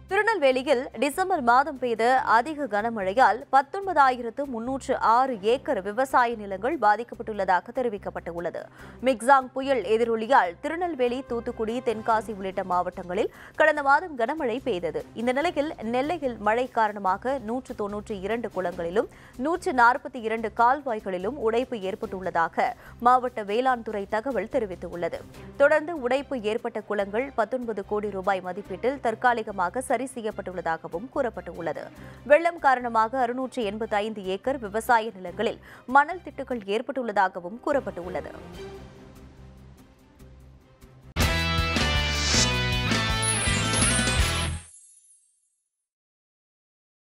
திருநெல்வேலியில் டிசம்பர் மாதம் பெய்த அதிக கனமழையால் பத்தொன்பதாயிரத்து முன்னூற்று ஆறு ஏக்கர் விவசாய நிலங்கள் பாதிக்கப்பட்டுள்ளதாக தெரிவிக்கப்பட்டுள்ளது மிக்சாங் புயல் எதிரொலியால் திருநெல்வேலி தூத்துக்குடி தென்காசி உள்ளிட்ட மாவட்டங்களில் கடந்த மாதம் கனமழை பெய்தது இந்த நிலையில் நெல்லையில் மழை காரணமாக நூற்று தொன்னூற்றி இரண்டு குளங்களிலும் நூற்று நாற்பத்தி இரண்டு கால்வாய்களிலும் உடைப்பு ஏற்பட்டுள்ளதாக மாவட்ட வேளாண் துறை தகவல் தெரிவித்துள்ளது தொடர்ந்து உடைப்பு ஏற்பட்ட குளங்கள் பத்தொன்பது கோடி ரூபாய் மதிப்பீட்டில் தற்காலிகமாக சரி செய்யப்பட்டுள்ளதாகவும் கூறப்பட்டுள்ளது வெள்ளம் காரணமாக அறுநூற்று எண்பத்தி ஐந்து ஏக்கர் விவசாய நிலங்களில் மணல் திட்டுகள் ஏற்பட்டுள்ளதாகவும் கூறப்பட்டுள்ளது